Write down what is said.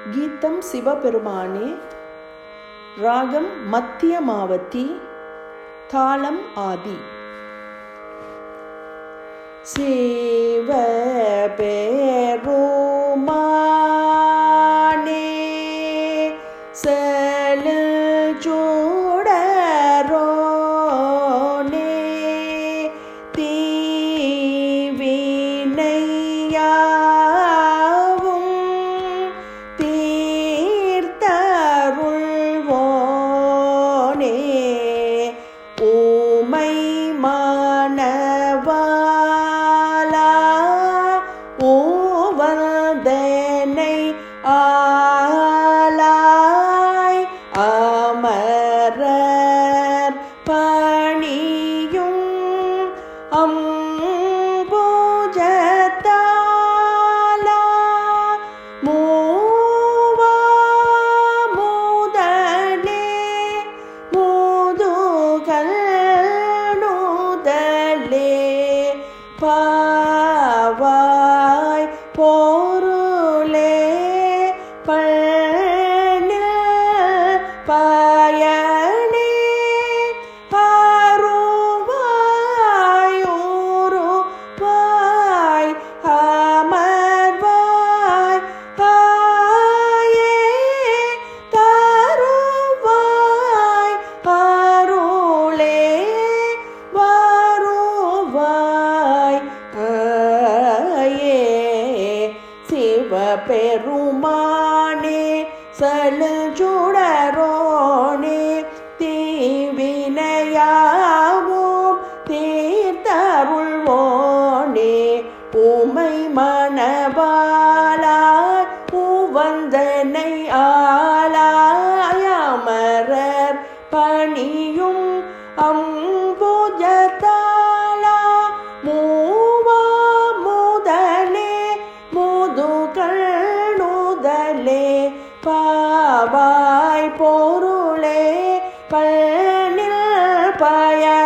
கீதம் சிவபெருமானே ராகம் மத்தியமாவதி தாளம் ஆதி சிவ பெருமானே செலில் சூடரோனே தீவினையாவும் தீர்த்தருள்வோனே ஊமை மாணவாலா ஊவதனை ஆலாய் அமரர் பணியும் அம்புஜத்தாலா மூவா முதலே முதுகல் நூதலே பாவாய் பொருளே பழன பயனே அருவாயூருவாய் அமர்வாய் ஆயே தருவாய் அருளே வருவாய் ஆயே சிவபெருமானே சலுச்சுடரோனே தீவினையாவும் தீர்த்தருள்வோனே உமை மணவாளாய் உவந்தனை ஆலாயமரர் பணியும் அம்புஜத்தாலா மூவா முதலே முதுகள் நுதலே பாவாய் பொருளே பழனில் பய